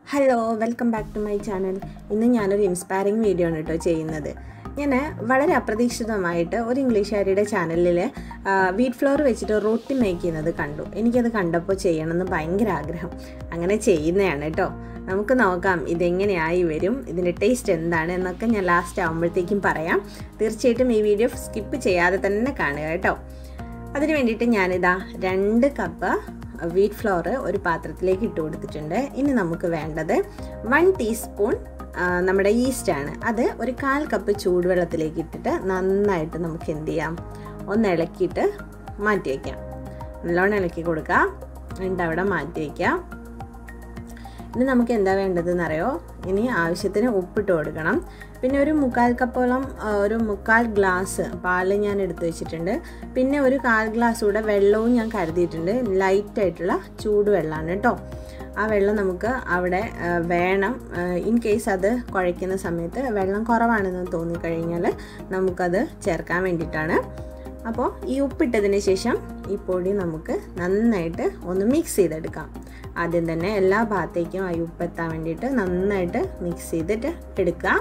hello welcome back to my channel ഇന്ന് ഞാനൊരു inspiring video ആണ് കേട്ടോ ചെയ്യുന്നത് ഞാൻ വളരെ അപ്രതീക്ഷിതമായിട്ട് ഒരു ഇംഗ്ലീഷുകാരിയുടെ ചാനലിൽ വീറ്റ് ഫ്ലോർ വെച്ചിട്ട് റൊട്ടി മേക്ക് ചെയ്യുന്നത് കണ്ടു എനിക്കത് കണ്ടപ്പോൾ ചെയ്യണമെന്ന് ഭയങ്കര ആഗ്രഹം അങ്ങനെ ചെയ്യുന്നതാണ് കേട്ടോ നമുക്ക് നോക്കാം ഇതെങ്ങനെയായി വരും ഇതിൻ്റെ ടേസ്റ്റ് എന്താണ് എന്നൊക്കെ ഞാൻ ലാസ്റ്റ് ആകുമ്പോഴത്തേക്കും പറയാം തീർച്ചയായിട്ടും ഈ വീഡിയോ സ്കിപ്പ് ചെയ്യാതെ തന്നെ കാണുക കേട്ടോ അതിന് വേണ്ടിയിട്ട് ഞാനിതാ രണ്ട് കപ്പ് വീറ്റ് ഫ്ലോർ ഒരു പാത്രത്തിലേക്ക് ഇട്ട് കൊടുത്തിട്ടുണ്ട് ഇനി നമുക്ക് വേണ്ടത് വൺ ടീസ്പൂൺ നമ്മുടെ ഈസ്റ്റ് ആണ് അത് ഒരു കാൽ കപ്പ് ചൂടുവെള്ളത്തിലേക്ക് ഇട്ടിട്ട് നന്നായിട്ട് നമുക്ക് എന്ത് ചെയ്യാം ഒന്ന് ഇളക്കിയിട്ട് മാറ്റി വയ്ക്കാം നല്ലോണം ഇളക്കി കൊടുക്കുക എന്നിട്ട് അവിടെ മാറ്റി വയ്ക്കാം ഇനി നമുക്ക് എന്താ വേണ്ടതെന്ന് അറിയോ ഇനി ആവശ്യത്തിന് ഉപ്പിട്ട് കൊടുക്കണം പിന്നെ ഒരു മുക്കാൽ കപ്പോളം ഒരു മുക്കാൽ ഗ്ലാസ് പാല് ഞാൻ എടുത്തു വെച്ചിട്ടുണ്ട് പിന്നെ ഒരു കാൽ ഗ്ലാസ് കൂടെ വെള്ളവും ഞാൻ കരുതിയിട്ടുണ്ട് ലൈറ്റായിട്ടുള്ള ചൂടുവെള്ളമാണ് കേട്ടോ ആ വെള്ളം നമുക്ക് അവിടെ വേണം ഇൻ കേസ് അത് കുഴയ്ക്കുന്ന സമയത്ത് വെള്ളം കുറവാണെന്ന് തോന്നിക്കഴിഞ്ഞാൽ നമുക്കത് ചേർക്കാൻ വേണ്ടിയിട്ടാണ് അപ്പോൾ ഈ ഉപ്പിട്ടതിന് ശേഷം ഈ പൊടി നമുക്ക് നന്നായിട്ട് ഒന്ന് മിക്സ് ചെയ്തെടുക്കാം ആദ്യം തന്നെ എല്ലാ ഭാഗത്തേക്കും ആ ഉപ്പെത്താൻ വേണ്ടിയിട്ട് നന്നായിട്ട് മിക്സ് ചെയ്തിട്ട് എടുക്കാം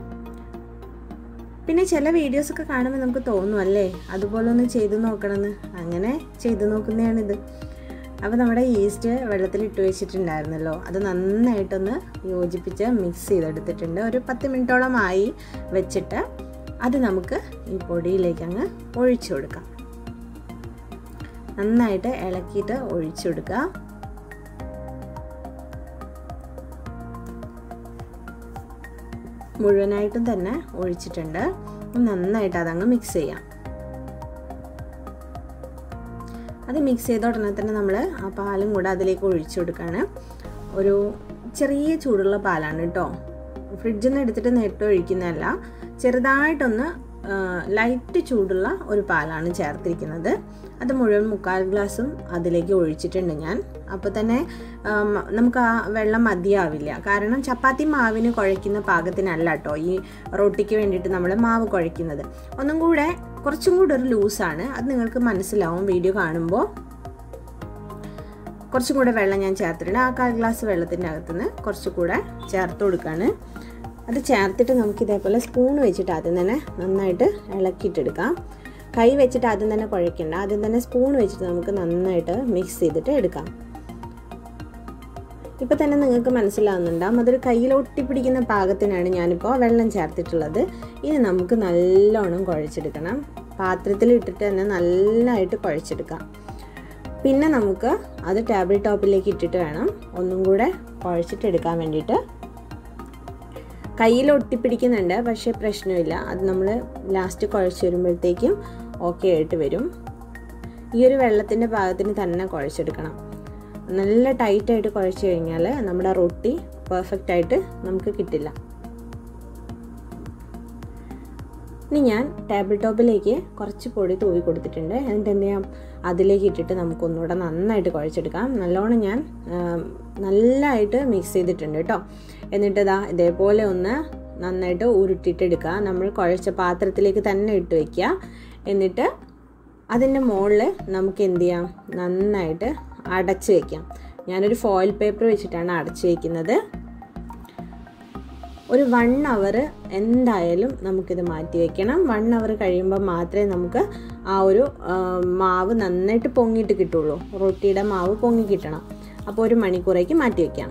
പിന്നെ ചില വീഡിയോസൊക്കെ കാണുമ്പോൾ നമുക്ക് തോന്നും അല്ലേ അതുപോലെ ഒന്ന് ചെയ്തു നോക്കണമെന്ന് അങ്ങനെ ചെയ്തു നോക്കുന്നതാണിത് അപ്പോൾ നമ്മുടെ ഈസ്റ്റ് വെള്ളത്തിൽ ഇട്ട് വെച്ചിട്ടുണ്ടായിരുന്നല്ലോ അത് നന്നായിട്ടൊന്ന് യോജിപ്പിച്ച് മിക്സ് ചെയ്തെടുത്തിട്ടുണ്ട് ഒരു പത്ത് മിനിറ്റോളം ആയി വെച്ചിട്ട് അത് നമുക്ക് ഈ പൊടിയിലേക്ക് അങ്ങ് ഒഴിച്ചു കൊടുക്കാം നന്നായിട്ട് ഇളക്കിയിട്ട് ഒഴിച്ചു കൊടുക്കുക മുഴുവനായിട്ടും തന്നെ ഒഴിച്ചിട്ടുണ്ട് നന്നായിട്ട് അതങ്ങ് മിക്സ് ചെയ്യാം അത് മിക്സ് ചെയ്ത ഉടനെ തന്നെ നമ്മൾ ആ പാലും കൂടെ അതിലേക്ക് ഒഴിച്ചു കൊടുക്കുകയാണ് ഒരു ചെറിയ ചൂടുള്ള പാലാണ് കേട്ടോ ഫ്രിഡ്ജിൽ നിന്ന് എടുത്തിട്ട് നേരിട്ട് ഒഴിക്കുന്നതല്ല ചെറുതായിട്ടൊന്ന് ലൈറ്റ് ചൂടുള്ള ഒരു പാലാണ് ചേർത്തിരിക്കുന്നത് അത് മുഴുവൻ മുക്കാൽ ഗ്ലാസും അതിലേക്ക് ഒഴിച്ചിട്ടുണ്ട് ഞാൻ അപ്പോൾ തന്നെ നമുക്ക് ആ വെള്ളം മതിയാവില്ല കാരണം ചപ്പാത്തി മാവിന് കുഴയ്ക്കുന്ന പാകത്തിനല്ല കേട്ടോ ഈ റൊട്ടിക്ക് വേണ്ടിയിട്ട് നമ്മൾ മാവ് കുഴയ്ക്കുന്നത് ഒന്നും കൂടെ കുറച്ചും കൂടെ ഒരു ലൂസാണ് അത് നിങ്ങൾക്ക് മനസ്സിലാവും വീഡിയോ കാണുമ്പോൾ കുറച്ചും കൂടെ വെള്ളം ഞാൻ ചേർത്തിട്ടുണ്ട് ആ കാൽ ഗ്ലാസ് വെള്ളത്തിൻ്റെ അകത്തുനിന്ന് കുറച്ചും കൂടെ ചേർത്ത് കൊടുക്കുകയാണ് അത് ചേർത്തിട്ട് നമുക്ക് ഇതേപോലെ സ്പൂൺ വെച്ചിട്ട് ആദ്യം തന്നെ നന്നായിട്ട് ഇളക്കിയിട്ടെടുക്കാം കൈ വെച്ചിട്ട് ആദ്യം തന്നെ കുഴയ്ക്കണ്ട ആദ്യം തന്നെ സ്പൂൺ വെച്ചിട്ട് നമുക്ക് നന്നായിട്ട് മിക്സ് ചെയ്തിട്ട് എടുക്കാം ഇപ്പം തന്നെ നിങ്ങൾക്ക് മനസ്സിലാവുന്നുണ്ടാവും അതൊരു കയ്യിൽ ഒട്ടിപ്പിടിക്കുന്ന പാകത്തിനാണ് ഞാനിപ്പോൾ വെള്ളം ചേർത്തിട്ടുള്ളത് ഇനി നമുക്ക് നല്ലോണം കുഴച്ചെടുക്കണം പാത്രത്തിൽ ഇട്ടിട്ട് തന്നെ നല്ലതായിട്ട് കുഴച്ചെടുക്കാം പിന്നെ നമുക്ക് അത് ടേബിൾ ടോപ്പിലേക്ക് ഇട്ടിട്ട് വേണം ഒന്നും കൂടെ കുഴച്ചിട്ടെടുക്കാൻ വേണ്ടിയിട്ട് കയ്യിൽ ഒട്ടിപ്പിടിക്കുന്നുണ്ട് പക്ഷേ പ്രശ്നമില്ല അത് നമ്മൾ ലാസ്റ്റ് കുഴച്ച് വരുമ്പോഴത്തേക്കും ഓക്കെ ആയിട്ട് വരും ഈ ഒരു വെള്ളത്തിൻ്റെ പാകത്തിന് തന്നെ കുഴച്ചെടുക്കണം നല്ല ടൈറ്റായിട്ട് കുഴച്ച് കഴിഞ്ഞാൽ നമ്മുടെ റൊട്ടി പെർഫെക്റ്റ് ആയിട്ട് നമുക്ക് കിട്ടില്ല ഇനി ഞാൻ ടേബിൾ ടോപ്പിലേക്ക് കുറച്ച് പൊടി തൂവി കൊടുത്തിട്ടുണ്ട് എന്നിട്ട് എന്ത് ചെയ്യാം അതിലേക്ക് ഇട്ടിട്ട് നമുക്കൊന്നുകൂടെ നന്നായിട്ട് കുഴച്ചെടുക്കാം നല്ലോണം ഞാൻ നല്ലതായിട്ട് മിക്സ് ചെയ്തിട്ടുണ്ട് കേട്ടോ എന്നിട്ട് ഇതാ ഇതേപോലെ ഒന്ന് നന്നായിട്ട് ഉരുട്ടിയിട്ടെടുക്കുക നമ്മൾ കുഴച്ച പാത്രത്തിലേക്ക് തന്നെ ഇട്ട് വയ്ക്കുക എന്നിട്ട് അതിൻ്റെ മുകളിൽ നമുക്ക് എന്ത് ചെയ്യാം നന്നായിട്ട് അടച്ച് വയ്ക്കാം ഞാനൊരു ഫോയിൽ പേപ്പർ വെച്ചിട്ടാണ് അടച്ച് വയ്ക്കുന്നത് ഒരു വൺ അവർ എന്തായാലും നമുക്കിത് മാറ്റി വയ്ക്കണം വൺ അവർ കഴിയുമ്പോൾ മാത്രമേ നമുക്ക് ആ ഒരു മാവ് നന്നായിട്ട് പൊങ്ങിയിട്ട് കിട്ടുള്ളൂ റൊട്ടിയുടെ മാവ് പൊങ്ങി കിട്ടണം അപ്പോൾ ഒരു മണിക്കൂറേക്ക് മാറ്റി വയ്ക്കാം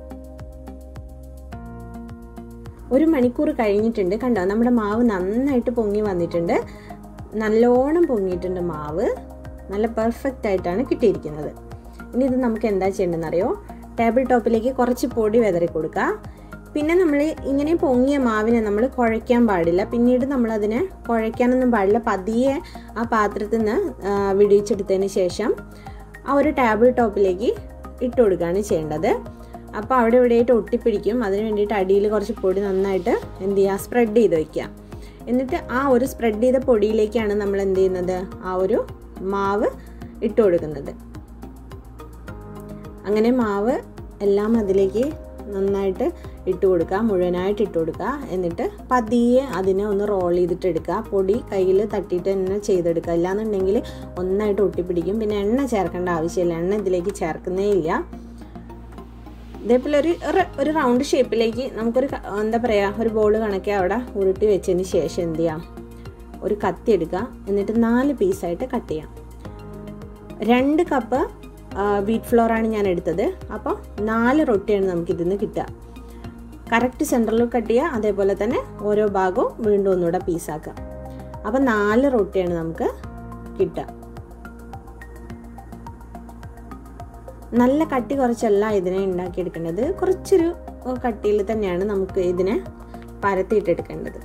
ഒരു മണിക്കൂർ കഴിഞ്ഞിട്ടുണ്ട് കണ്ടോ നമ്മുടെ മാവ് നന്നായിട്ട് പൊങ്ങി വന്നിട്ടുണ്ട് നല്ലോണം പൊങ്ങിയിട്ടുണ്ട് മാവ് നല്ല പെർഫെക്റ്റ് ആയിട്ടാണ് കിട്ടിയിരിക്കുന്നത് ഇനി ഇത് നമുക്ക് എന്താ ചെയ്യേണ്ടതെന്നറിയോ ടേബിൾ ടോപ്പിലേക്ക് കുറച്ച് പൊടി വെതറി കൊടുക്കുക പിന്നെ നമ്മൾ ഇങ്ങനെ പൊങ്ങിയ മാവിനെ നമ്മൾ കുഴയ്ക്കാൻ പാടില്ല പിന്നീട് നമ്മളതിനെ കുഴയ്ക്കാനൊന്നും പാടില്ല പതിയെ ആ പാത്രത്തിൽ നിന്ന് വിടിയിച്ചെടുത്തതിന് ശേഷം ആ ഒരു ടേബിൾ ടോപ്പിലേക്ക് ഇട്ട് കൊടുക്കുകയാണ് ചെയ്യേണ്ടത് അപ്പോൾ അവിടെ ഇവിടെയായിട്ട് ഒട്ടിപ്പിടിക്കും അതിന് വേണ്ടിയിട്ട് അടിയിൽ കുറച്ച് പൊടി നന്നായിട്ട് എന്ത് ചെയ്യുക സ്പ്രെഡ് ചെയ്ത് വയ്ക്കുക എന്നിട്ട് ആ ഒരു സ്പ്രെഡ് ചെയ്ത പൊടിയിലേക്കാണ് നമ്മൾ എന്ത് ചെയ്യുന്നത് ആ ഒരു മാവ് ഇട്ട് കൊടുക്കുന്നത് അങ്ങനെ മാവ് എല്ലാം അതിലേക്ക് നന്നായിട്ട് ഇട്ട് കൊടുക്കുക മുഴുവനായിട്ട് ഇട്ട് കൊടുക്കുക എന്നിട്ട് പതിയെ അതിനെ ഒന്ന് റോൾ ചെയ്തിട്ട് എടുക്കുക പൊടി കയ്യിൽ തട്ടിയിട്ട് തന്നെ ചെയ്തെടുക്കുക അല്ലാന്നുണ്ടെങ്കിൽ ഒന്നായിട്ട് ഒട്ടിപ്പിടിക്കും പിന്നെ എണ്ണ ചേർക്കേണ്ട ആവശ്യമില്ല എണ്ണ ഇതിലേക്ക് ചേർക്കുന്നേ ഇല്ല ഇതേപോലെ ഒരു ഒരു- ഒരു റൗണ്ട് ഷേപ്പിലേക്ക് നമുക്കൊരു ക- എന്താ പറയുക ഒരു ബോൾ കണക്കെ അവിടെ ഉരുട്ടി വെച്ചതിന് ശേഷം എന്ത് ചെയ്യാം ഒരു കത്തി എടുക്കുക എന്നിട്ട് നാല് പീസായിട്ട് കട്ട് ചെയ്യാം രണ്ട് കപ്പ് വീറ്റ് ഫ്ലോറാണ് ഞാൻ എടുത്തത് അപ്പോൾ നാല് റൊട്ടിയാണ് നമുക്കിതിന്ന് കിട്ടുക കറക്റ്റ് സെൻറ്ററിൽ കട്ട് ചെയ്യുക അതേപോലെ തന്നെ ഓരോ ഭാഗവും വീണ്ടും ഒന്നുകൂടെ പീസാക്കുക അപ്പോൾ നാല് റൊട്ടിയാണ് നമുക്ക് കിട്ടുക നല്ല കട്ടി കുറച്ചല്ല ഇതിനെ ഉണ്ടാക്കിയെടുക്കേണ്ടത് കുറച്ചൊരു കട്ടിയിൽ തന്നെയാണ് നമുക്ക് ഇതിനെ പരത്തിയിട്ടെടുക്കേണ്ടത്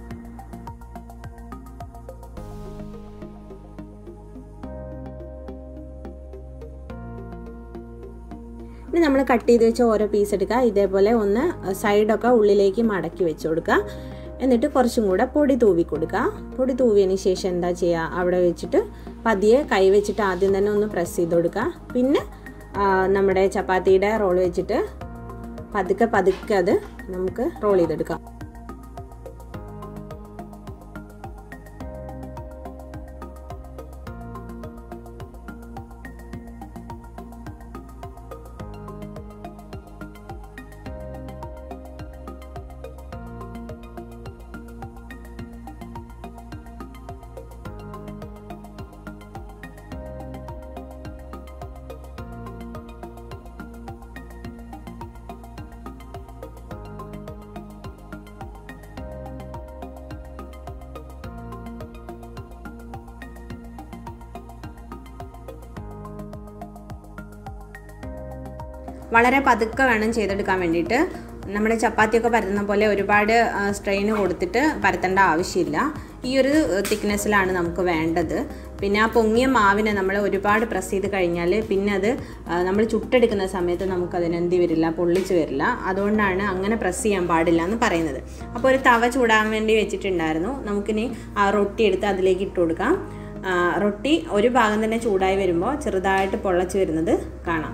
ഇനി നമ്മൾ കട്ട് ചെയ്ത് വെച്ച ഓരോ പീസ് എടുക്കുക ഇതേപോലെ ഒന്ന് സൈഡൊക്കെ ഉള്ളിലേക്ക് മടക്കി വെച്ച് കൊടുക്കുക എന്നിട്ട് കുറച്ചും കൂടെ പൊടി തൂവി കൊടുക്കുക പൊടി തൂവിയതിന് ശേഷം എന്താ ചെയ്യുക അവിടെ വെച്ചിട്ട് പതിയെ കൈ വെച്ചിട്ട് ആദ്യം തന്നെ ഒന്ന് പ്രസ് ചെയ്ത് കൊടുക്കുക പിന്നെ ആ, നമ്മുടെ ചപ്പാത്തിയുടെ റോൾ വെച്ചിട്ട് പതുക്കെ പതുക്കെ അത് നമുക്ക് റോൾ ചെയ്തെടുക്കാം വളരെ പതുക്കെ വേണം ചെയ്തെടുക്കാൻ വേണ്ടിയിട്ട് നമ്മുടെ ചപ്പാത്തിയൊക്കെ പരത്തുന്ന പോലെ ഒരുപാട് സ്ട്രെയിൻ കൊടുത്തിട്ട് പരത്തേണ്ട ആവശ്യമില്ല ഈ ഒരു തിക്നെസ്സിലാണ് നമുക്ക് വേണ്ടത് പിന്നെ ആ പൊങ്ങിയ മാവിനെ നമ്മൾ ഒരുപാട് പ്രസ് ചെയ്ത് കഴിഞ്ഞാൽ പിന്നെ അത് നമ്മൾ ചുട്ടെടുക്കുന്ന സമയത്ത് നമുക്കതിന് എന്തി വരില്ല പൊള്ളിച്ച് വരില്ല അതുകൊണ്ടാണ് അങ്ങനെ പ്രസ് ചെയ്യാൻ പാടില്ല എന്ന് പറയുന്നത് അപ്പോൾ ഒരു തവ ചൂടാൻ വേണ്ടി വെച്ചിട്ടുണ്ടായിരുന്നു നമുക്കിനി ആ റൊട്ടി എടുത്ത് അതിലേക്ക് ഇട്ട് കൊടുക്കാം ആ, റൊട്ടി ഒരു ഭാഗം തന്നെ ചൂടായി വരുമ്പോൾ ചെറുതായിട്ട് പൊള്ളച്ച് വരുന്നത് കാണാം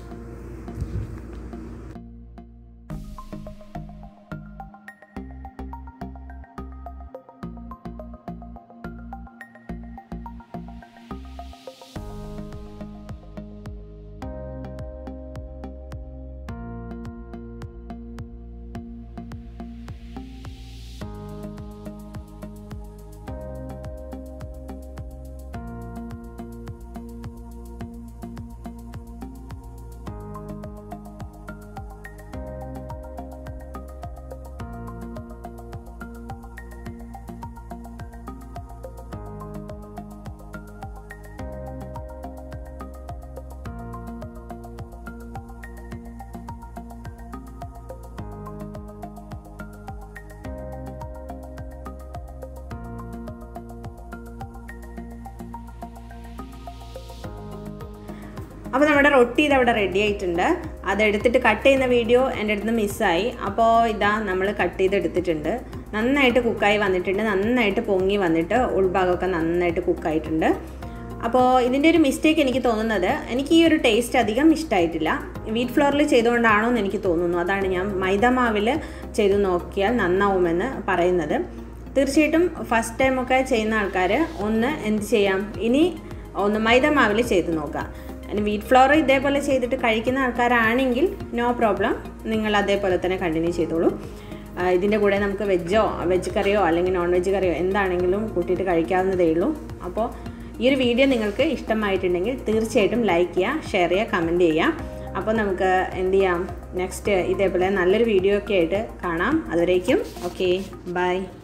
അപ്പോൾ നമ്മുടെ റൊട്ടി ഇത് അവിടെ റെഡി ആയിട്ടുണ്ട് അതെടുത്തിട്ട് കട്ട് ചെയ്യുന്ന വീഡിയോ എൻ്റെ അടുത്ത് മിസ്സായി അപ്പോൾ ഇതാ നമ്മൾ കട്ട് ചെയ്തെടുത്തിട്ടുണ്ട് നന്നായിട്ട് കുക്കായി വന്നിട്ടുണ്ട് നന്നായിട്ട് പൊങ്ങി വന്നിട്ട് ഉൾഭാഗമൊക്കെ നന്നായിട്ട് കുക്കായിട്ടുണ്ട് അപ്പോൾ ഇതിൻ്റെ ഒരു മിസ്റ്റേക്ക് എനിക്ക് തോന്നുന്നത് എനിക്ക് ഈ ഒരു ടേസ്റ്റ് അധികം ഇഷ്ടമായിട്ടില്ല വീറ്റ് ഫ്ലോറിൽ ചെയ്തുകൊണ്ടാണോ എന്ന് എനിക്ക് തോന്നുന്നു അതാണ് ഞാൻ മൈദ മാവിൽ ചെയ്തു നോക്കിയാൽ നന്നാവുമെന്ന് പറയുന്നത് തീർച്ചയായിട്ടും ഫസ്റ്റ് ടൈമൊക്കെ ചെയ്യുന്ന ആൾക്കാർ ഒന്ന് എന്ത് ചെയ്യാം ഇനി ഒന്ന് മൈദ മാവിൽ ചെയ്ത് നോക്കാം ഇനി വീറ്റ് ഫ്ലോർ ഇതേപോലെ ചെയ്തിട്ട് കഴിക്കുന്ന ആൾക്കാരാണെങ്കിൽ നോ പ്രോബ്ലം നിങ്ങൾ അതേപോലെ തന്നെ കണ്ടിന്യൂ ചെയ്തോളൂ ആ, ഇതിൻ്റെ കൂടെ നമുക്ക് വെജോ വെജ് കറിയോ അല്ലെങ്കിൽ നോൺ വെജ് കറിയോ എന്താണെങ്കിലും കൂട്ടിയിട്ട് കഴിക്കാവുന്നതേ ഉള്ളൂ അപ്പോൾ ഈ ഒരു വീഡിയോ നിങ്ങൾക്ക് ഇഷ്ടമായിട്ടുണ്ടെങ്കിൽ തീർച്ചയായിട്ടും ലൈക്ക് ചെയ്യുക ഷെയർ ചെയ്യുക കമൻറ്റ് ചെയ്യുക അപ്പോൾ നമുക്ക് എന്ത് ചെയ്യാം നെക്സ്റ്റ് ഇതേപോലെ നല്ലൊരു വീഡിയോ ഒക്കെ ആയിട്ട് കാണാം അതുവരേക്കും ഓക്കെ ബൈ